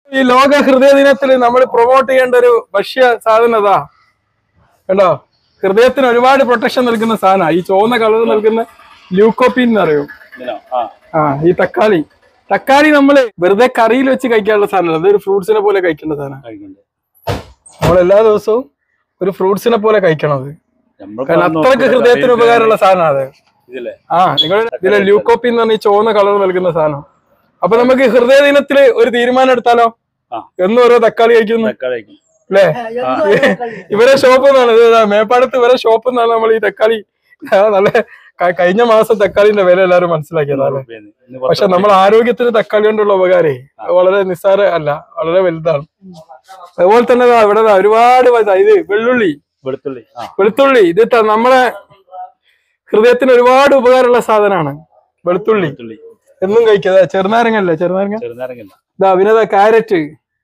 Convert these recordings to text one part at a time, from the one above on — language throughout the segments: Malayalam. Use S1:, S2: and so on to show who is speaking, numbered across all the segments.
S1: ഈ ലോക ഹൃദയ ദിനത്തിൽ നമ്മൾ പ്രൊമോട്ട് ചെയ്യേണ്ട ഒരു ഭക്ഷ്യ സാധനം അതാ കണ്ടോ ഹൃദയത്തിന് ഒരുപാട് പ്രൊട്ടക്ഷൻ നൽകുന്ന സാധനം ഈ ചുവന്ന കളർ നൽകുന്ന ല്യൂക്കോപ്പിൻ എന്ന് പറയും
S2: ഇതിനോ ആ
S1: ആ ഈ തക്കാളി തക്കാളി നമ്മള് വെറുതെ കറിയിൽ വെച്ച് കഴിക്കാനുള്ള സാധനമല്ല അതൊരു ഫ്രൂട്ട്സിനെ പോലെ കഴിക്കേണ്ട സാധനം
S2: കഴിക്കുന്നുണ്ട്
S1: നമ്മൾ എല്ലാ ദിവസവും ഒരു ഫ്രൂട്ട്സിനെ പോലെ കഴിക്കണം അത്
S2: നമ്മൾ
S1: കാരണം അത്രയ്ക്ക് ഹൃദയത്തിന് ഉപകാരമുള്ള സാധനമാണ് അത്
S2: ഇതില്ലേ
S1: ആ നിങ്ങൾ ഇതിലെ ല്യൂക്കോപ്പിൻ എന്ന് പറഞ്ഞ ഈ ചുവന്ന കളർ നൽകുന്ന സാധനം അപ്പൊ നമുക്ക് ഹൃദയ ദിനത്തില് ഒരു തീരുമാനം എടുത്താലോ
S2: ആ.
S1: എന്നും ഓരോ തക്കാളി കഴിക്കുന്നു
S2: തക്കാളി കഴിക്കും
S1: അല്ലേ ഇവരെ ഷോപ്പ് നിന്നാണ് ഇത് ഇതാ, മേപ്പാടത്ത് ഇവരെ ഷോപ്പ് നിന്നാണ് നമ്മൾ ഈ തക്കാളി ആ, നല്ല ക- കഴിഞ്ഞ മാസം തക്കാളിന്റെ വില എല്ലാവരും മനസ്സിലാക്കിയതാ അല്ലേ
S2: ഇന്ന്
S1: പക്ഷെ
S2: കുറച്ച്
S1: നമ്മൾ ആരോഗ്യത്തിന് തക്കാളി കൊണ്ടുള്ള ഉപകാരേ അത് വളരെ നിസ്സാര അല്ല വളരെ വലുതാണ് അതുപോലെ തന്നെ ദാ ഇവിടെ ദാ ഒരുപാട് വലുതാ. ഇത് വെള്ളുള്ളി
S2: വെളുത്തുള്ളി ആ
S1: വെളുത്തുള്ളി ഇത് ത- നമ്മളെ ഹൃദയത്തിന് ഒരുപാട് ഉപകാരമുള്ള സാധനമാണ് വെളുത്തുള്ളി
S2: വെളുത്തുള്ളി
S1: എന്നും കഴിക്കുക ചെറുനാരങ്ങല്ലേ ചെറുനാരങ്ങ
S2: ചെറുനാരങ്ങല്ല
S1: ഇതാ വിനത ക്യാരറ്റ്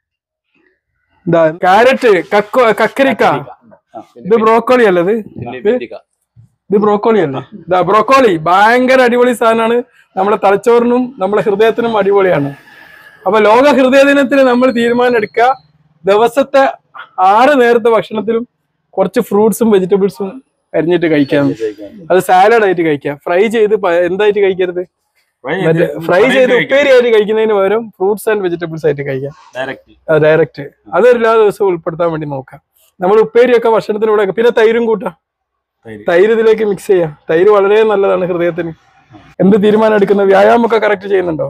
S1: ഇതാ ക്യാരറ്റ് കക്ക കക്കരിക്ക
S2: ആ,
S1: ഇത് ബ്രോക്കോളി അല്ലേ ഇത്
S2: ചില്ലി വെറ്റിക്ക.
S1: ഇത് ബ്രോക്കോളി അല്ലേ ഇതാ ബ്രോക്കോളി ഭയങ്കര അടിപൊളി സാധനമാണ് നമ്മുടെ തലച്ചോറിനും നമ്മുടെ ഹൃദയത്തിനും അടിപൊളിയാണ് അപ്പൊ ലോക ഹൃദയ ദിനത്തിന് നമ്മൾ തീരുമാനം എടുക്കുക ദിവസത്തെ ആറ് നേരത്തെ ഭക്ഷണത്തിലും കുറച്ച് ഫ്രൂട്ട്സും വെജിറ്റബിൾസും അരിഞ്ഞിട്ട് കഴിക്കാം അത് സാലഡ് ആയിട്ട് കഴിക്കാം ഫ്രൈ ചെയ്ത് പ- എന്തായിട്ട് കഴിക്കരുത് മറ്റേ ഫ്രൈ ചെയ്ത് ഉപ്പേരി ആയിട്ട് കഴിക്കുന്നതിന് പകരം ഫ്രൂട്ട്സ് ആൻഡ് വെജിറ്റബിൾസ് ആയിട്ട് കഴിക്കാം
S2: ഡയറക്റ്റ്
S1: ഡയറക്റ്റ് അതൊരു എല്ലാ ദിവസവും ഉൾപ്പെടുത്താൻ വേണ്ടി നോക്കാം നമ്മൾ ഉപ്പേരിയൊക്കെ ഭക്ഷണത്തിന് കൂടെ പിന്നെ തൈരും കൂട്ടാം
S2: തൈര്.
S1: തൈര് ഇതിലേക്ക് മിക്സ് ചെയ്യാം തൈര് വളരെ നല്ലതാണ് ഹൃദയത്തിന് എന്ത് തീരുമാനം എടുക്കുന്നത് വ്യായാമം ഒക്കെ കറക്റ്റ് ചെയ്യുന്നുണ്ടോ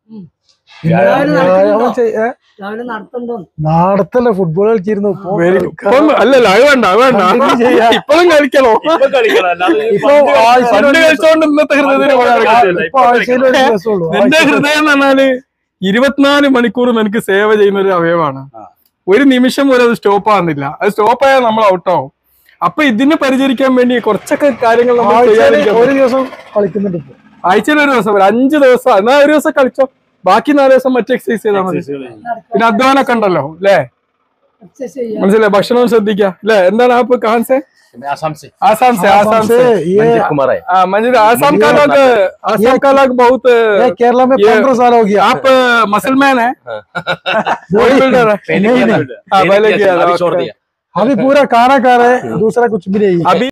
S3: വ്യായാമം ചെയ്യ- ഏ?
S4: രാവിലെ നടത്തുണ്ടോ
S3: നാടത്തല്ല ഫുട്ബോൾ കളിച്ചിരുന്നു ഇപ്പൊ
S1: Very good. ഇപ്പം അല്ലല്ല അത് വേണ്ട അത് വേണ്ട
S3: Continue ചെയ്യാം.
S1: ഇപ്പോഴും കളിക്കണോ
S2: ഇപ്പൊ കളിക്കണം അല്ലാതെ ഈ
S3: ഇപ്പൊ
S2: പണ്ട് കളി-
S3: ആഴ്ചയിൽ
S1: പണ്ട്
S3: ഒരു ദിവസം-
S1: കളിച്ചോണ്ട് ഇന്നത്തെ ഹൃദയത്തിന് ഉപകാരം കിട്ടില്ല.
S3: ഇപ്പൊ ആഴ്ചയിൽ ഒരു ദിവസമേ ഉള്ളൂ
S1: നിന്റെ
S3: ആഴ്ചയിൽ
S1: ഹൃദയം എന്ന് പറഞ്ഞാല് ഇരുപത്തിനാല് മണിക്കൂർ നിനക്ക് സേവ ചെയ്യുന്ന ഒരു അവയവമാണ്
S2: ആ.
S1: ഒരു നിമിഷം പോലും അത് സ്റ്റോപ്പ് ആകുന്നില്ല അത് സ്റ്റോപ്പ് ആയാൽ നമ്മൾ ഔട്ടാവും അപ്പൊ ഇതിനെ പരിചരിക്കാൻ വേണ്ടി കുറച്ചൊക്കെ കാര്യങ്ങൾ നമ്മൾ
S3: ആഴ്ചയിൽ
S1: ചെയ്യാതിരിക്കാൻ
S3: ഒരു ദിവസം കളിക്കുന്നുണ്ട് ഇപ്പൊ
S1: ആഴ്ചയിൽ ഒരു ദിവസം ഒരു അഞ്ച് ദിവസം എന്നാ ഒരു ദിവസം കളിച്ചോ ബാക്കി നാല് ദിവസം മറ്റേ എക്സസൈസ് ചെയ്താൽ മതി
S2: exercise ചെയ്യും.
S1: പിന്നെ അധ്വാനമൊക്കെ ഉണ്ടല്ലോ അല്ലേ
S4: എക്സസൈസ് ചെയ്യാം
S1: മനസ്സിലായി ഭക്ഷണം ശ്രദ്ധിക്കുക അല്ലേ എന്താണ് ആപ്പ് കാൻസെ
S2: आसाम से
S1: आसाम से आसाम से
S3: ये
S2: कुमार है
S1: हाँ मंजिल आसाम का लोग आसाम का लोग बहुत
S3: ये केरला में
S1: ये-
S3: पंद्रह साल हो गया
S1: आप मसलमान है बॉडी बिल्डर है
S2: पहले
S3: नहीं,
S2: किया था
S3: नहीं।
S1: हाँ, पहले किया था,
S2: अभी छोड़
S1: okay.
S2: दिया
S3: अभी पूरा खाना खा रहे हैं दूसरा कुछ भी नहीं है
S1: अभी